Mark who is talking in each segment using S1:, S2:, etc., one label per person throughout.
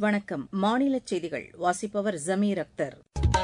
S1: வணக்கம் மாநில செய்திகள் வாசிப்பவர் ஜமீர் அக்தர்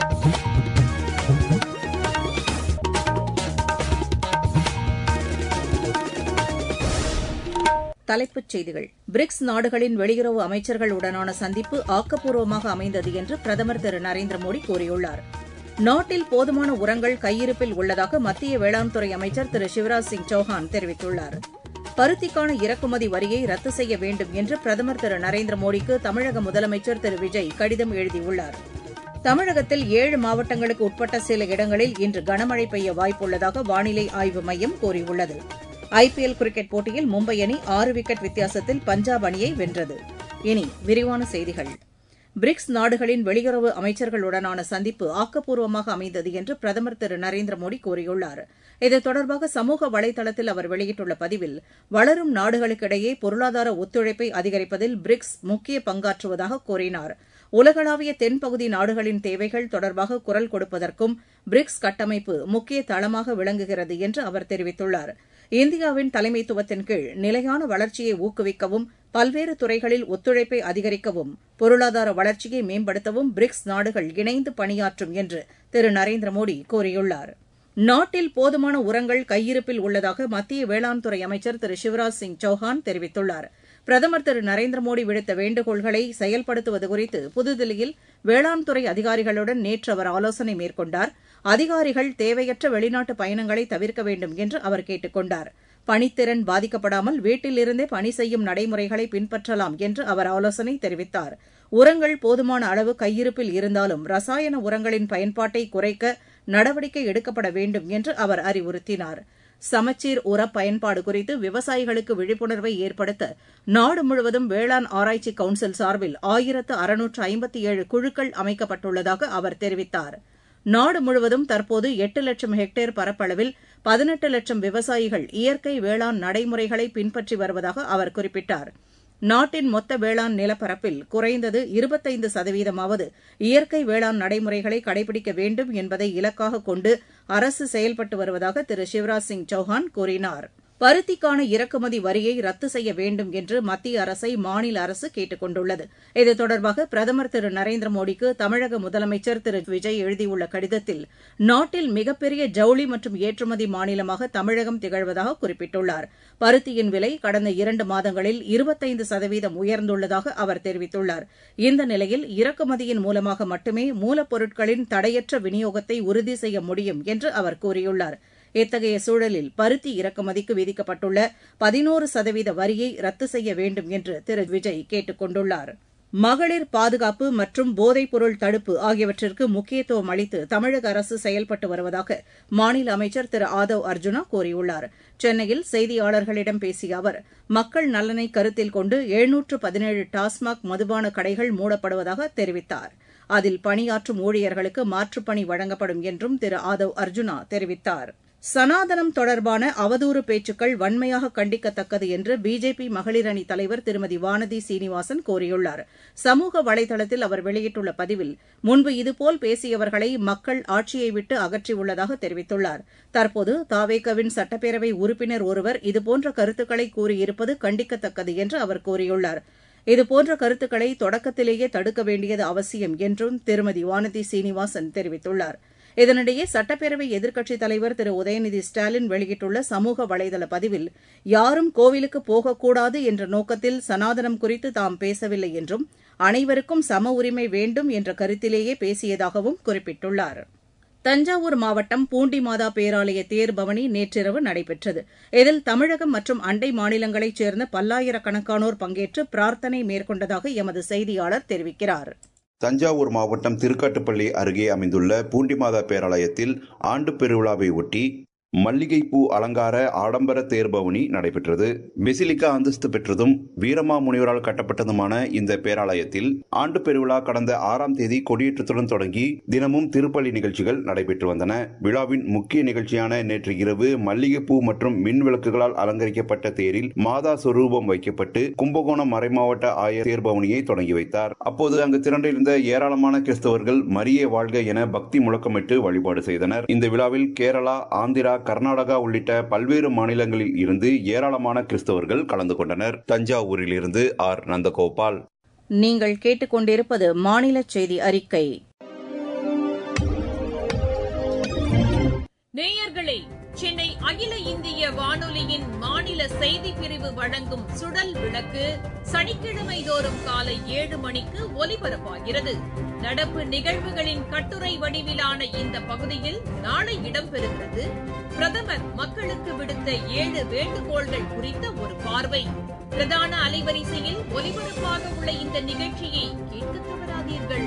S1: தலைப்புச் செய்திகள் பிரிக்ஸ் நாடுகளின் வெளியுறவு அமைச்சர்களுடனான சந்திப்பு ஆக்கப்பூர்வமாக அமைந்தது என்று பிரதமர் திரு நரேந்திர மோடி கூறியுள்ளார் நாட்டில் போதுமான உரங்கள் கையிருப்பில் உள்ளதாக மத்திய வேளாண் துறை அமைச்சர் திரு சிவராஜ் சிங் சௌஹான் தெரிவித்துள்ளார் பருத்திக்கான இறக்குமதி வரியை ரத்து செய்ய வேண்டும் என்று பிரதமர் திரு நரேந்திர மோடிக்கு தமிழக முதலமைச்சர் திரு விஜய் கடிதம் எழுதியுள்ளார் தமிழகத்தில் ஏழு மாவட்டங்களுக்கு உட்பட்ட சில இடங்களில் இன்று கனமழை பெய்ய வாய்ப்புள்ளதாக வானிலை ஆய்வு மையம் கூறியுள்ளது ஐபிஎல் கிரிக்கெட் போட்டியில் மும்பை அணி ஆறு விக்கெட் வித்தியாசத்தில் பஞ்சாப் அணியை வென்றது இனி விரிவான செய்திகள் பிரிக்ஸ் நாடுகளின் வெளியுறவு அமைச்சர்களுடனான சந்திப்பு ஆக்கப்பூர்வமாக அமைந்தது என்று பிரதமர் திரு நரேந்திர மோடி கூறியுள்ளார் இது தொடர்பாக சமூக வலைதளத்தில் அவர் வெளியிட்டுள்ள பதிவில் வளரும் நாடுகளுக்கிடையே பொருளாதார ஒத்துழைப்பை அதிகரிப்பதில் பிரிக்ஸ் முக்கிய பங்காற்றுவதாக கூறினார் உலகளாவிய தென்பகுதி நாடுகளின் தேவைகள் தொடர்பாக குரல் கொடுப்பதற்கும் பிரிக்ஸ் கட்டமைப்பு முக்கிய தளமாக விளங்குகிறது என்று அவர் தெரிவித்துள்ளார் இந்தியாவின் தலைமைத்துவத்தின் கீழ் நிலையான வளர்ச்சியை ஊக்குவிக்கவும் பல்வேறு துறைகளில் ஒத்துழைப்பை அதிகரிக்கவும் பொருளாதார வளர்ச்சியை மேம்படுத்தவும் பிரிக்ஸ் நாடுகள் இணைந்து பணியாற்றும் என்று திரு நரேந்திர மோடி கூறியுள்ளார் நாட்டில் போதுமான உரங்கள் கையிருப்பில் உள்ளதாக மத்திய வேளாண் துறை அமைச்சர் திரு சிவராஜ் சிங் சௌஹான் தெரிவித்துள்ளார் பிரதமர் திரு நரேந்திர மோடி விடுத்த வேண்டுகோள்களை செயல்படுத்துவது குறித்து புதுதில்லியில் வேளாண் துறை அதிகாரிகளுடன் நேற்று அவர் ஆலோசனை மேற்கொண்டார் அதிகாரிகள் தேவையற்ற வெளிநாட்டு பயணங்களை தவிர்க்க வேண்டும் என்று அவர் கேட்டுக் கொண்டார் பணித்திறன் பாதிக்கப்படாமல் வீட்டிலிருந்தே பணி செய்யும் நடைமுறைகளை பின்பற்றலாம் என்று அவர் ஆலோசனை தெரிவித்தார் உரங்கள் போதுமான அளவு கையிருப்பில் இருந்தாலும் ரசாயன உரங்களின் பயன்பாட்டை குறைக்க நடவடிக்கை எடுக்கப்பட வேண்டும் என்று அவர் அறிவுறுத்தினார் சமச்சீர் உர பயன்பாடு குறித்து விவசாயிகளுக்கு விழிப்புணர்வை ஏற்படுத்த நாடு முழுவதும் வேளாண் ஆராய்ச்சி கவுன்சில் சார்பில் ஆயிரத்து அறுநூற்று ஐம்பத்தி ஏழு குழுக்கள் அமைக்கப்பட்டுள்ளதாக அவர் தெரிவித்தார் நாடு முழுவதும் தற்போது எட்டு லட்சம் ஹெக்டேர் பரப்பளவில் பதினெட்டு லட்சம் விவசாயிகள் இயற்கை வேளாண் நடைமுறைகளை பின்பற்றி வருவதாக அவர் குறிப்பிட்டார் நாட்டின் மொத்த வேளாண் நிலப்பரப்பில் குறைந்தது இருபத்தைந்து சதவீதமாவது இயற்கை வேளாண் நடைமுறைகளை கடைபிடிக்க வேண்டும் என்பதை இலக்காக கொண்டு அரசு செயல்பட்டு வருவதாக திரு சிவராஜ் சிங் சௌஹான் கூறினார் பருத்திக்கான இறக்குமதி வரியை ரத்து செய்ய வேண்டும் என்று மத்திய அரசை மாநில அரசு கேட்டுக் கொண்டுள்ளது இது தொடர்பாக பிரதமர் திரு நரேந்திர மோடிக்கு தமிழக முதலமைச்சர் திரு விஜய் எழுதியுள்ள கடிதத்தில் நாட்டில் மிகப்பெரிய ஜவுளி மற்றும் ஏற்றுமதி மாநிலமாக தமிழகம் திகழ்வதாக குறிப்பிட்டுள்ளார் பருத்தியின் விலை கடந்த இரண்டு மாதங்களில் இருபத்தைந்து சதவீதம் உயர்ந்துள்ளதாக அவர் தெரிவித்துள்ளார் இந்த நிலையில் இறக்குமதியின் மூலமாக மட்டுமே மூலப்பொருட்களின் தடையற்ற விநியோகத்தை உறுதி செய்ய முடியும் என்று அவர் கூறியுள்ளார் இத்தகைய சூழலில் பருத்தி இறக்குமதிக்கு விதிக்கப்பட்டுள்ள பதினோரு சதவீத வரியை ரத்து செய்ய வேண்டும் என்று திரு விஜய் கேட்டுக் கொண்டுள்ளார் மகளிர் பாதுகாப்பு மற்றும் போதைப்பொருள் தடுப்பு ஆகியவற்றிற்கு முக்கியத்துவம் அளித்து தமிழக அரசு செயல்பட்டு வருவதாக மாநில அமைச்சர் திரு ஆதவ் அர்ஜுனா கூறியுள்ளார் சென்னையில் செய்தியாளர்களிடம் பேசிய அவர் மக்கள் நலனை கருத்தில் கொண்டு எழுநூற்று பதினேழு டாஸ்மாக் மதுபான கடைகள் மூடப்படுவதாக தெரிவித்தார் அதில் பணியாற்றும் ஊழியர்களுக்கு மாற்றுப்பணி வழங்கப்படும் என்றும் திரு ஆதவ் அர்ஜுனா தெரிவித்தார் சனாதனம் தொடர்பான அவதூறு பேச்சுக்கள் வன்மையாக கண்டிக்கத்தக்கது என்று பிஜேபி மகளிர் அணி தலைவர் திருமதி வானதி சீனிவாசன் கூறியுள்ளார் சமூக வலைதளத்தில் அவர் வெளியிட்டுள்ள பதிவில் முன்பு இதுபோல் பேசியவர்களை மக்கள் ஆட்சியை விட்டு அகற்றியுள்ளதாக தெரிவித்துள்ளார் தற்போது தாவேகவின் சட்டப்பேரவை உறுப்பினர் ஒருவர் இதுபோன்ற கருத்துக்களை கூறியிருப்பது கண்டிக்கத்தக்கது என்று அவர் கூறியுள்ளார் இதுபோன்ற கருத்துக்களை தொடக்கத்திலேயே தடுக்க வேண்டியது அவசியம் என்றும் திருமதி வானதி சீனிவாசன் தெரிவித்துள்ளார் இதனிடையே சட்டப்பேரவை எதிர்க்கட்சித் தலைவர் திரு உதயநிதி ஸ்டாலின் வெளியிட்டுள்ள சமூக வலைதள பதிவில் யாரும் கோவிலுக்கு போகக்கூடாது என்ற நோக்கத்தில் சனாதனம் குறித்து தாம் பேசவில்லை என்றும் அனைவருக்கும் சம உரிமை வேண்டும் என்ற கருத்திலேயே பேசியதாகவும் குறிப்பிட்டுள்ளார் தஞ்சாவூர் மாவட்டம் பூண்டி மாதா பேராலய தேர் பவனி நேற்றிரவு நடைபெற்றது இதில் தமிழகம் மற்றும் அண்டை மாநிலங்களைச் சேர்ந்த பல்லாயிரக்கணக்கானோர் பங்கேற்று பிரார்த்தனை மேற்கொண்டதாக எமது செய்தியாளர் தெரிவிக்கிறார்
S2: தஞ்சாவூர் மாவட்டம் திருக்காட்டுப்பள்ளி அருகே அமைந்துள்ள பூண்டிமாதா பேராலயத்தில் ஆண்டு பெருவிழாவை ஒட்டி மல்லிகைப்பூ அலங்கார ஆடம்பர தேர்பவனி நடைபெற்றது பெசிலிக்கா அந்தஸ்து பெற்றதும் வீரமா முனிவரால் கட்டப்பட்டதுமான இந்த பேராலயத்தில் ஆண்டு பெருவிழா கடந்த ஆறாம் தேதி கொடியேற்றத்துடன் தொடங்கி தினமும் திருப்பலி நிகழ்ச்சிகள் நடைபெற்று வந்தன விழாவின் முக்கிய நிகழ்ச்சியான நேற்று இரவு மல்லிகைப்பூ மற்றும் மின் விளக்குகளால் அலங்கரிக்கப்பட்ட தேரில் மாதா சொரூபம் வைக்கப்பட்டு கும்பகோணம் மறைமாவட்ட ஆயர் தேர்பவனியை தொடங்கி வைத்தார் அப்போது அங்கு திரண்டிருந்த ஏராளமான கிறிஸ்தவர்கள் மரியே வாழ்க என பக்தி முழக்கமிட்டு வழிபாடு செய்தனர் இந்த விழாவில் கேரளா ஆந்திரா கர்நாடகா உள்ளிட்ட பல்வேறு மாநிலங்களில் இருந்து ஏராளமான கிறிஸ்தவர்கள் கலந்து கொண்டனர் தஞ்சாவூரில் இருந்து ஆர் நந்தகோபால்
S1: நீங்கள் கேட்டுக்கொண்டிருப்பது மாநில செய்தி அறிக்கை
S3: நேயர்களே சென்னை அகில இந்திய வானொலியின் மாநில செய்தி பிரிவு வழங்கும் சுடல் விளக்கு சனிக்கிழமை தோறும் காலை ஏழு மணிக்கு ஒலிபரப்பாகிறது நடப்பு நிகழ்வுகளின் கட்டுரை வடிவிலான இந்த பகுதியில் நாளை இடம்பெறுகிறது பிரதமர் மக்களுக்கு விடுத்த ஏழு வேண்டுகோள்கள் குறித்த ஒரு பார்வை பிரதான அலைவரிசையில் ஒலிபரப்பாக உள்ள இந்த நிகழ்ச்சியை கேட்க தவறாதீர்கள்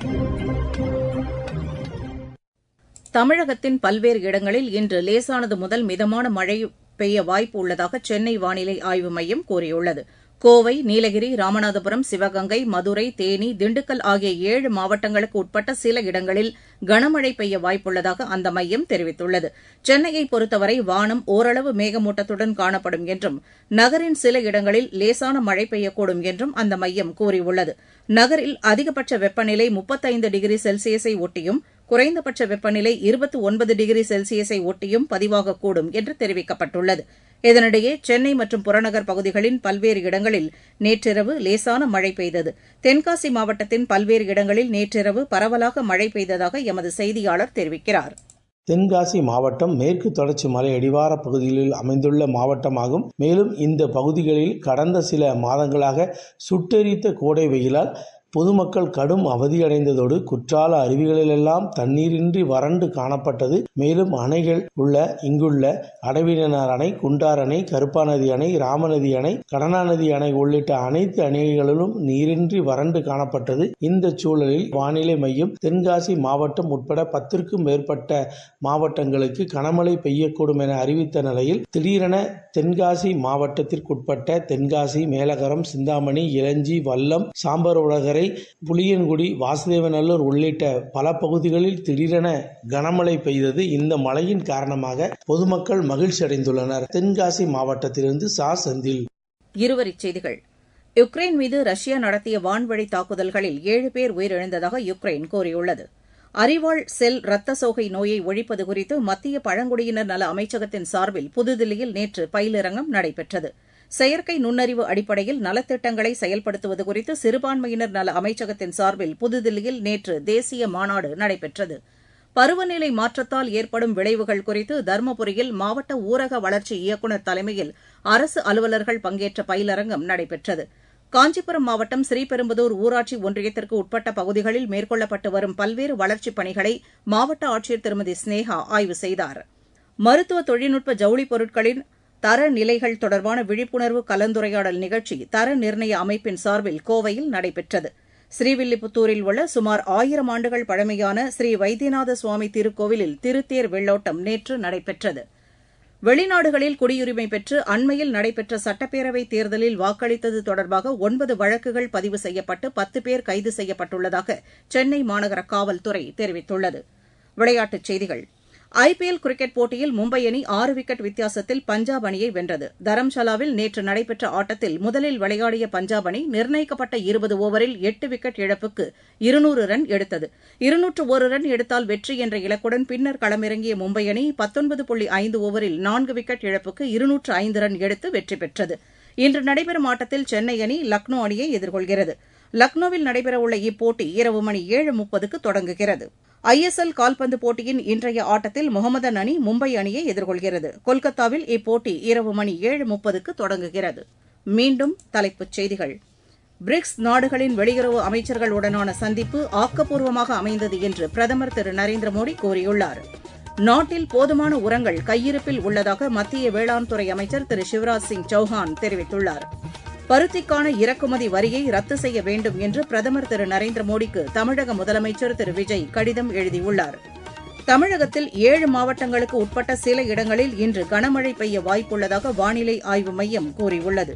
S1: தமிழகத்தின் பல்வேறு இடங்களில் இன்று லேசானது முதல் மிதமான மழை பெய்ய வாய்ப்பு உள்ளதாக சென்னை வானிலை ஆய்வு மையம் கூறியுள்ளது கோவை நீலகிரி ராமநாதபுரம் சிவகங்கை மதுரை தேனி திண்டுக்கல் ஆகிய ஏழு மாவட்டங்களுக்கு உட்பட்ட சில இடங்களில் கனமழை பெய்ய வாய்ப்புள்ளதாக அந்த மையம் தெரிவித்துள்ளது சென்னையை பொறுத்தவரை வானம் ஓரளவு மேகமூட்டத்துடன் காணப்படும் என்றும் நகரின் சில இடங்களில் லேசான மழை பெய்யக்கூடும் என்றும் அந்த மையம் கூறியுள்ளது நகரில் அதிகபட்ச வெப்பநிலை முப்பத்தைந்து டிகிரி செல்சியஸை ஒட்டியும் குறைந்தபட்ச வெப்பநிலை இருபத்தி ஒன்பது டிகிரி செல்சியஸை ஒட்டியும் பதிவாகக்கூடும் என்று தெரிவிக்கப்பட்டுள்ளது இதனிடையே சென்னை மற்றும் புறநகர் பகுதிகளின் பல்வேறு இடங்களில் நேற்றிரவு லேசான மழை பெய்தது தென்காசி மாவட்டத்தின் பல்வேறு இடங்களில் நேற்றிரவு பரவலாக மழை பெய்ததாக எமது செய்தியாளர் தெரிவிக்கிறார்
S4: தென்காசி மாவட்டம் மேற்கு தொடர்ச்சி மலை அடிவார பகுதிகளில் அமைந்துள்ள மாவட்டமாகும் மேலும் இந்த பகுதிகளில் கடந்த சில மாதங்களாக சுட்டெரித்த கோடை வெயிலால் பொதுமக்கள் கடும் அவதியடைந்ததோடு குற்றால அருவிகளிலெல்லாம் தண்ணீரின்றி வறண்டு காணப்பட்டது மேலும் அணைகள் உள்ள இங்குள்ள அடவினர் அணை குண்டார் அணை கருப்பாநதி அணை ராமநதி அணை கடனாநதி அணை உள்ளிட்ட அனைத்து அணைகளிலும் நீரின்றி வறண்டு காணப்பட்டது இந்த சூழலில் வானிலை மையம் தென்காசி மாவட்டம் உட்பட பத்திற்கும் மேற்பட்ட மாவட்டங்களுக்கு கனமழை பெய்யக்கூடும் என அறிவித்த நிலையில் திடீரென தென்காசி மாவட்டத்திற்குட்பட்ட தென்காசி மேலகரம் சிந்தாமணி இளஞ்சி வல்லம் சாம்பர் உலகரை புளியங்குடி வாசுதேவநல்லூர் உள்ளிட்ட பல பகுதிகளில் திடீரென கனமழை பெய்தது இந்த மழையின் காரணமாக பொதுமக்கள் மகிழ்ச்சி அடைந்துள்ளனர் தென்காசி மாவட்டத்திலிருந்து சா செந்தில்
S1: இருவரிச் செய்திகள் யுக்ரைன் மீது ரஷ்யா நடத்திய வான்வழி தாக்குதல்களில் ஏழு பேர் உயிரிழந்ததாக யுக்ரைன் கூறியுள்ளது அறிவாள் செல் ரத்த சோகை நோயை ஒழிப்பது குறித்து மத்திய பழங்குடியினர் நல அமைச்சகத்தின் சார்பில் புதுதில்லியில் நேற்று பயிலரங்கம் நடைபெற்றது செயற்கை நுண்ணறிவு அடிப்படையில் நலத்திட்டங்களை செயல்படுத்துவது குறித்து சிறுபான்மையினர் நல அமைச்சகத்தின் சார்பில் புதுதில்லியில் நேற்று தேசிய மாநாடு நடைபெற்றது பருவநிலை மாற்றத்தால் ஏற்படும் விளைவுகள் குறித்து தருமபுரியில் மாவட்ட ஊரக வளர்ச்சி இயக்குநர் தலைமையில் அரசு அலுவலர்கள் பங்கேற்ற பயிலரங்கம் நடைபெற்றது காஞ்சிபுரம் மாவட்டம் ஸ்ரீபெரும்புதூர் ஊராட்சி ஒன்றியத்திற்கு உட்பட்ட பகுதிகளில் மேற்கொள்ளப்பட்டு வரும் பல்வேறு வளர்ச்சிப் பணிகளை மாவட்ட ஆட்சியர் திருமதி ஸ்னேகா ஆய்வு செய்தார் மருத்துவ தொழில்நுட்ப ஜவுளிப் பொருட்களின் தரநிலைகள் தொடர்பான விழிப்புணர்வு கலந்துரையாடல் நிகழ்ச்சி தர நிர்ணய அமைப்பின் சார்பில் கோவையில் நடைபெற்றது ஸ்ரீவில்லிபுத்தூரில் உள்ள சுமார் ஆயிரம் ஆண்டுகள் பழமையான ஸ்ரீ வைத்தியநாத சுவாமி திருக்கோவிலில் திருத்தேர் வெள்ளோட்டம் நேற்று நடைபெற்றது வெளிநாடுகளில் குடியுரிமை பெற்று அண்மையில் நடைபெற்ற சட்டப்பேரவைத் தேர்தலில் வாக்களித்தது தொடர்பாக ஒன்பது வழக்குகள் பதிவு செய்யப்பட்டு பத்து பேர் கைது செய்யப்பட்டுள்ளதாக சென்னை மாநகர காவல்துறை தெரிவித்துள்ளது விளையாட்டுச் செய்திகள் ஐபிஎல் கிரிக்கெட் போட்டியில் மும்பை அணி ஆறு விக்கெட் வித்தியாசத்தில் பஞ்சாப் அணியை வென்றது தரம்ஷாலாவில் நேற்று நடைபெற்ற ஆட்டத்தில் முதலில் விளையாடிய பஞ்சாப் அணி நிர்ணயிக்கப்பட்ட இருபது ஓவரில் எட்டு விக்கெட் இழப்புக்கு இருநூறு ரன் எடுத்தது இருநூற்று ஒரு ரன் எடுத்தால் வெற்றி என்ற இலக்குடன் பின்னர் களமிறங்கிய மும்பை அணி பத்தொன்பது புள்ளி ஐந்து ஓவரில் நான்கு விக்கெட் இழப்புக்கு இருநூற்று ஐந்து ரன் எடுத்து வெற்றி பெற்றது இன்று நடைபெறும் ஆட்டத்தில் சென்னை அணி லக்னோ அணியை எதிர்கொள்கிறது லக்னோவில் நடைபெறவுள்ள இப்போட்டி இரவு மணி ஏழு முப்பதுக்கு தொடங்குகிறது ஐஎஸ்எல் கால்பந்து போட்டியின் இன்றைய ஆட்டத்தில் முகமதன் அணி மும்பை அணியை எதிர்கொள்கிறது கொல்கத்தாவில் இப்போட்டி இரவு மணி ஏழு முப்பதுக்கு தொடங்குகிறது மீண்டும் தலைப்புச் செய்திகள் பிரிக்ஸ் நாடுகளின் வெளியுறவு அமைச்சர்களுடனான சந்திப்பு ஆக்கப்பூர்வமாக அமைந்தது என்று பிரதமர் திரு நரேந்திர மோடி கூறியுள்ளார் நாட்டில் போதுமான உரங்கள் கையிருப்பில் உள்ளதாக மத்திய வேளாண் துறை அமைச்சர் திரு சிவராஜ் சிங் சௌஹான் தெரிவித்துள்ளார் பருத்திக்கான இறக்குமதி வரியை ரத்து செய்ய வேண்டும் என்று பிரதமர் திரு நரேந்திர மோடிக்கு தமிழக முதலமைச்சர் திரு விஜய் கடிதம் எழுதியுள்ளார் தமிழகத்தில் ஏழு மாவட்டங்களுக்கு உட்பட்ட சில இடங்களில் இன்று கனமழை பெய்ய வாய்ப்புள்ளதாக வானிலை ஆய்வு மையம் கூறியுள்ளது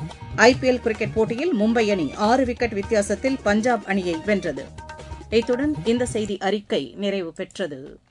S1: ஐபிஎல் கிரிக்கெட் போட்டியில் மும்பை அணி ஆறு விக்கெட் வித்தியாசத்தில் பஞ்சாப் அணியை வென்றது இத்துடன் இந்த செய்தி அறிக்கை நிறைவு பெற்றது